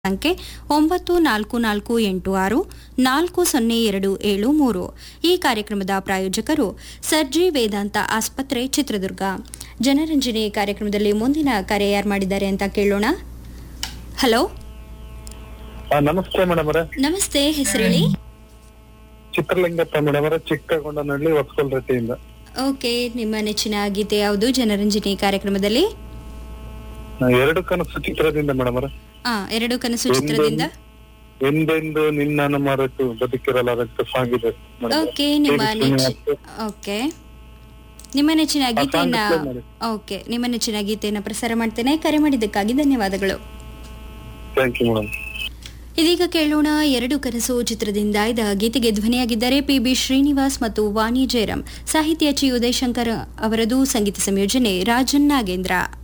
ಸಂಖ್ಯೆ ಒಂಬತ್ತು ನಾಲ್ಕು ನಾಲ್ಕು ಎಂಟು ಆರು ನಾಲ್ಕು ಸೊನ್ನೆ ಎರಡು ಏಳು ಮೂರು ಈ ಕಾರ್ಯಕ್ರಮದ ಪ್ರಾಯೋಜಕರು ಸರ್ಜಿ ವೇದಾಂತ ಆಸ್ಪತ್ರೆ ಚಿತ್ರದುರ್ಗ ಜನರಂಜನೆ ಕಾರ್ಯಕ್ರಮದಲ್ಲಿ ಮುಂದಿನ ಕರೆ ಯಾರು ಮಾಡಿದ್ದಾರೆ ಅಂತ ಕೇಳೋಣ ಹಲೋ ಆ, ನಮಸ್ತೆ ಮೇಡಮ್ ಅವರೇ ನಮಸ್ತೆ ಹೆಸರೇಳಿ ಚಿತ್ರಲಿಂಗಪ್ಪ ಮೇಡಮ್ ಅವರೇ ಚಿಕ್ಕಗೊಂಡನಹಳ್ಳಿ ಹೊಸಕೊಲ್ ರಟ್ಟಿಯಿಂದ ಓಕೆ ನಿಮ್ಮ ನೆಚ್ಚಿನ ಗೀತೆ ಯಾವುದು ಜನರಂಜನೆ ಕಾರ್ಯಕ್ರಮದಲ್ಲಿ ಆ, ಎರಡು ಕನಸು ಚಿತ್ರದಿಂದ ಮೇಡಮ್ ಅವರೇ ಆ ಎರಡು ಕನಸು ಚಿತ್ರದಿಂದ ಎಂದೆಂದು ನಿನ್ನ ಮರೆತು ಬದುಕಿರಲಾರಂತ ಸಾಂಗ್ ಇದೆ ಮೇಡಮ್ ಓಕೆ ನಿಮ್ಮ ನೆಚ್ಚಿ ಓಕೆ ನಿಮ್ಮ ನೆಚ್ಚಿನ ಗೀತೆಯನ್ನ play ಮಾಡಿ. ಓಕೆ ನಿಮ್ಮ ನೆಚ್ಚಿನ ಗೀತೆಯನ್ನ ಪ್ರಸಾರ ಮಾಡ್ತೇನೆ ಕರೆ ಮಾಡಿದ್ದಕ್ಕಾಗಿ ಧನ್ಯವಾದಗಳು ಥ್ಯಾಂಕ್ ಯು ಮೇಡಮ್ ಇದೀಗ ಕೇಳೋಣ ಎರಡು ಕನಸು ಚಿತ್ರದಿಂದ ಇದ ಗೀತೆಗೆ ಧ್ವನಿಯಾಗಿದ್ದಾರೆ ಪಿ ಬಿ ಶ್ರೀನಿವಾಸ್ ಮತ್ತು ವಾಣಿ ಜಯರಾಮ್ ಸಾಹಿತ್ಯ ಚಿ ಉದಯಶಂಕರ್ ಅವರದು ಸಂಗೀತ ಸಂಯೋಜನೆ ರಾಜನ್ ನಾಗೇಂದ್ರ